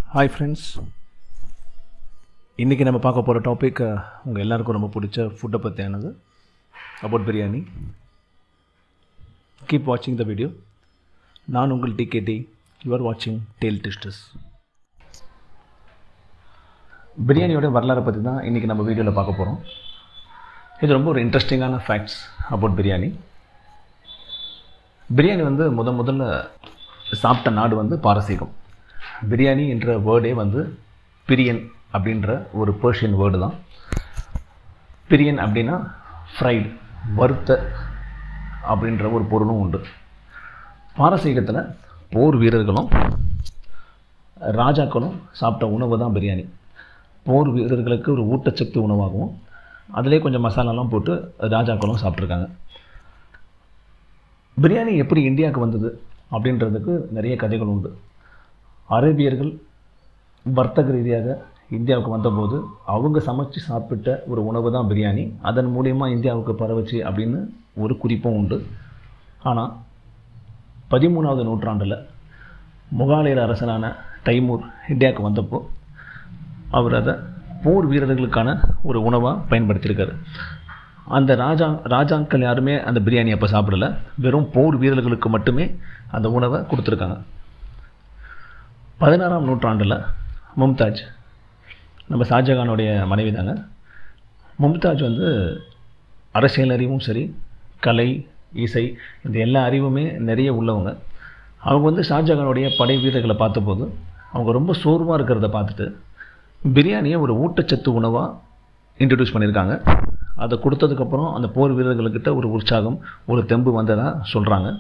hi friends இன்றைக்கி நம்ம பார்க்க போகிற டாபிக் உங்கள் எல்லாருக்கும் ரொம்ப பிடிச்ச ஃபுட்டை பற்றியானது அபவுட் பிரியாணி கீப் வாட்சிங் த வீடியோ நான் உங்கள் டிகேடி யூஆர் வாட்சிங் டேல் டிஸ்டஸ் பிரியாணியோட வரலாறை பற்றி தான் இன்றைக்கி நம்ம வீடியோவில் பார்க்க போகிறோம் இது ரொம்ப ஒரு இன்ட்ரெஸ்டிங்கான ஃபேக்ட்ஸ் அபவுட் பிரியாணி பிரியாணி வந்து முத முதல்ல சாப்பிட்ட நாடு வந்து பாரசீகம் பிரியாணி என்ற வேர்டே வந்து பிரியன் அப்படின்ற ஒரு பர்ஷியன் வேர்டு தான் பிரியன் அப்படின்னா ஃப்ரைடு வறுத்த அப்படின்ற ஒரு பொருளும் உண்டு பாரசீகத்தில் போர் வீரர்களும் ராஜாக்களும் சாப்பிட்ட உணவு தான் பிரியாணி போர் வீரர்களுக்கு ஒரு ஊட்டச்சத்து உணவாகவும் அதிலே கொஞ்சம் மசாலாலாம் போட்டு ராஜாக்களும் சாப்பிட்ருக்காங்க பிரியாணி எப்படி இந்தியாவுக்கு வந்தது அப்படின்றதுக்கு நிறைய கதைகள் உண்டு அரேபியர்கள் வர்த்தக ரீதியாக இந்தியாவுக்கு வந்தபோது அவங்க சமைச்சு சாப்பிட்ட ஒரு உணவு தான் பிரியாணி அதன் மூலியமா இந்தியாவுக்கு பரவுச்சு அப்படின்னு ஒரு குறிப்பும் உண்டு ஆனால் பதிமூணாவது நூற்றாண்டில் முகாலயர் அரசனான தைமூர் இந்தியாவுக்கு வந்தப்போ அவர் அதை போர் வீரர்களுக்கான ஒரு உணவாக பயன்படுத்தியிருக்காரு அந்த ராஜா ராஜாக்கள் யாருமே அந்த பிரியாணி அப்போ சாப்பிடல வெறும் போர் வீரர்களுக்கு மட்டுமே அந்த உணவை கொடுத்துருக்காங்க பதினாறாம் நூற்றாண்டில் மும்தாஜ் நம்ம ஷாஜகானுடைய மனைவி தாங்க மும்தாஜ் வந்து அரசியல் அறிவும் சரி கலை இசை இந்த எல்லா அறிவுமே நிறைய உள்ளவங்க அவங்க வந்து ஷாஜகானுடைய படை வீரர்களை பார்த்தபோது அவங்க ரொம்ப சோர்வாக இருக்கிறத பார்த்துட்டு பிரியாணியை ஒரு ஊட்டச்சத்து உணவாக இன்ட்ரடியூஸ் பண்ணியிருக்காங்க அதை கொடுத்ததுக்கப்புறம் அந்த போர் வீரர்கள்கிட்ட ஒரு உற்சாகம் ஒரு தெம்பு வந்ததாக சொல்கிறாங்க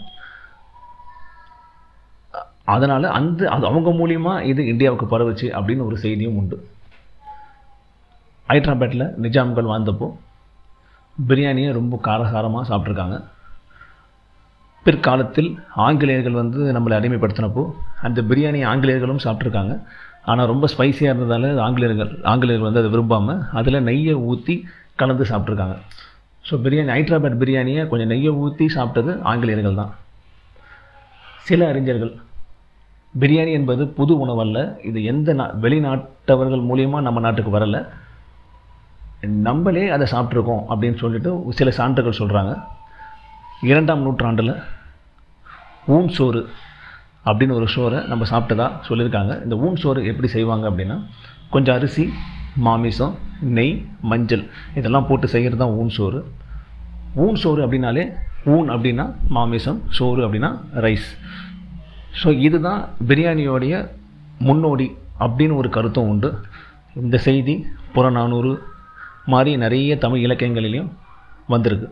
அதனால் அந்த அது அவங்க மூலியமாக இது இந்தியாவுக்கு பரவுச்சு அப்படின்னு ஒரு செய்தியும் உண்டு ஹைட்ராபேட்டில் நிஜாம்கள் வாழ்ந்தப்போ பிரியாணியை ரொம்ப காரசாரமாக சாப்பிட்ருக்காங்க பிற்காலத்தில் ஆங்கிலேயர்கள் வந்து நம்மளை அடிமைப்படுத்தினப்போ அந்த பிரியாணி ஆங்கிலேயர்களும் சாப்பிட்ருக்காங்க ஆனால் ரொம்ப ஸ்பைசியாக இருந்ததால் ஆங்கிலேயர்கள் ஆங்கிலேயர்கள் வந்து அதை விரும்பாமல் அதில் நெய்யை ஊற்றி கலந்து சாப்பிட்ருக்காங்க ஸோ பிரியாணி ஹைட்ராபாத் பிரியாணியை கொஞ்சம் நெய்யை ஊற்றி சாப்பிட்டது ஆங்கிலேயர்கள் தான் சில அறிஞர்கள் பிரியாணி என்பது புது உணவல்ல இது எந்த நா வெளிநாட்டவர்கள் மூலியமாக நம்ம நாட்டுக்கு வரலை நம்மளே அதை சாப்பிட்ருக்கோம் அப்படின்னு சொல்லிட்டு சில சான்றுகள் சொல்கிறாங்க இரண்டாம் நூற்றாண்டில் ஊன் சோறு அப்படின்னு ஒரு சோறை நம்ம சாப்பிட்டதா சொல்லியிருக்காங்க இந்த ஊன் சோறு எப்படி செய்வாங்க அப்படின்னா கொஞ்சம் அரிசி மாமிசம் நெய் மஞ்சள் இதெல்லாம் போட்டு செய்கிறது தான் ஊன் சோறு ஊன் சோறு அப்படின்னாலே ஊன் அப்படின்னா மாமிசம் சோறு அப்படின்னா ரைஸ் ஸோ இதுதான் பிரியாணியோடைய முன்னோடி அப்படின்னு ஒரு கருத்தும் உண்டு இந்த செய்தி புறநானூறு மாதிரி நிறைய தமிழ் இலக்கியங்களிலையும் வந்திருக்கு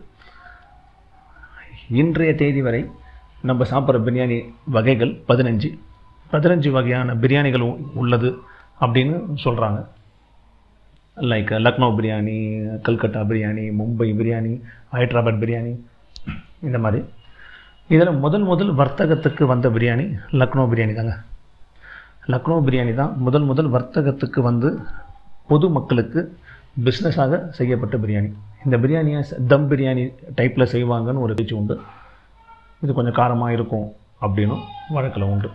இன்றைய தேதி வரை நம்ம சாப்பிட்ற பிரியாணி வகைகள் பதினஞ்சு பதினஞ்சு வகையான பிரியாணிகள் உள்ளது அப்படின்னு சொல்கிறாங்க லைக் லக்னோ பிரியாணி கல்கட்டா பிரியாணி மும்பை பிரியாணி ஹைட்ராபாத் பிரியாணி இந்த மாதிரி இதில் முதல் முதல் வர்த்தகத்துக்கு வந்த பிரியாணி லக்னோ பிரியாணி தாங்க லக்னோ பிரியாணி தான் முதல் முதல் வர்த்தகத்துக்கு வந்து பொது மக்களுக்கு பிஸ்னஸாக செய்யப்பட்ட பிரியாணி இந்த பிரியாணியை தம் பிரியாணி டைப்பில் செய்வாங்கன்னு ஒரு பேச்சு உண்டு இது கொஞ்சம் காரமாக இருக்கும் அப்படின்னும் வழக்கில் உண்டு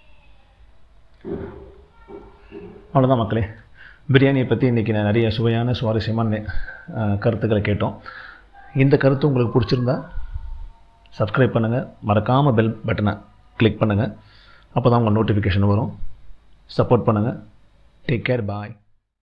அவ்வளோதான் மக்களே பிரியாணியை பற்றி இன்றைக்கி நான் நிறைய சுவையான சுவாரஸ்யமான கருத்துக்களை கேட்டோம் இந்த கருத்து உங்களுக்கு பிடிச்சிருந்தா சப்ஸ்கிரைப் பண்ணுங்கள் மறக்காமல் பெல் பட்டனை கிளிக் பண்ணுங்கள் அப்போ தான் உங்கள் நோட்டிஃபிகேஷன் வரும் சப்போர்ட் பண்ணுங்கள் டேக் கேர் பாய்